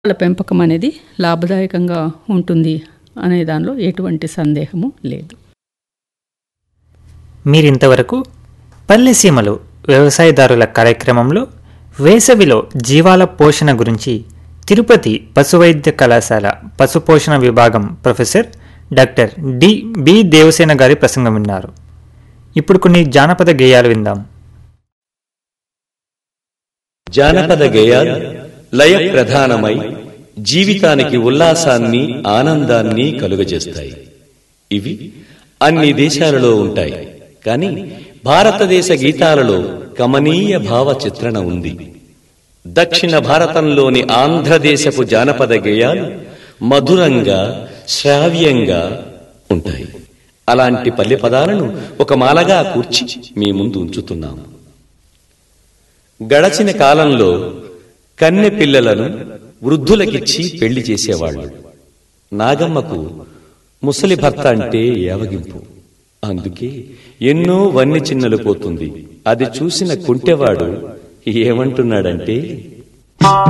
వాళ్ళ పెంపకం అనేది లాభదాయకంగా ఉంటుంది అనే దానిలో ఎటువంటి సందేహము లేదు మీరింతవరకు పల్లెసీమలు వ్యవసాయదారుల కార్యక్రమంలో వేసవిలో జీవాల పోషణ గురించి తిరుపతి పశువైద్య కళాశాల పశుపోషణ విభాగం professor doctor D B Devasena గారి ప్రసంగం విన్నారు ఇప్పుడు కొన్ని జానపద గేయాలు విందాం జానపద గేయాలు లయ ప్రధానమై జీవితానికి ఉల్లాసాన్ని ఆనందాన్ని కలుగజేస్తాయి ఇవి అన్ని దేశాలలో ఉంటాయి కానీ భారతదేశ గీతాలలో కమనీయ భావ చిత్రణ ఉంది దక్షిణ భారతంలోని ఆంధ్రదేశపు జానపద గేయాలు మధురంగా శ్రావ్యంగా ఉంటాయి అలాంటి పల్లె పదాలను ఒక మాలగా కూర్చి మీ ముందు ఉంచుతున్నాము గడచిన కాలంలో కన్నె పిల్లలను వృద్ధులకిచ్చి పెళ్లి చేసేవాళ్ళు నాగమ్మకు ముసలి భర్త అంటే ఏవగింపు అందుకే ఎన్నో వన్ని చిన్నలు పోతుంది అది చూసిన కుంటెవాడు ఏమంటున్నాడంటే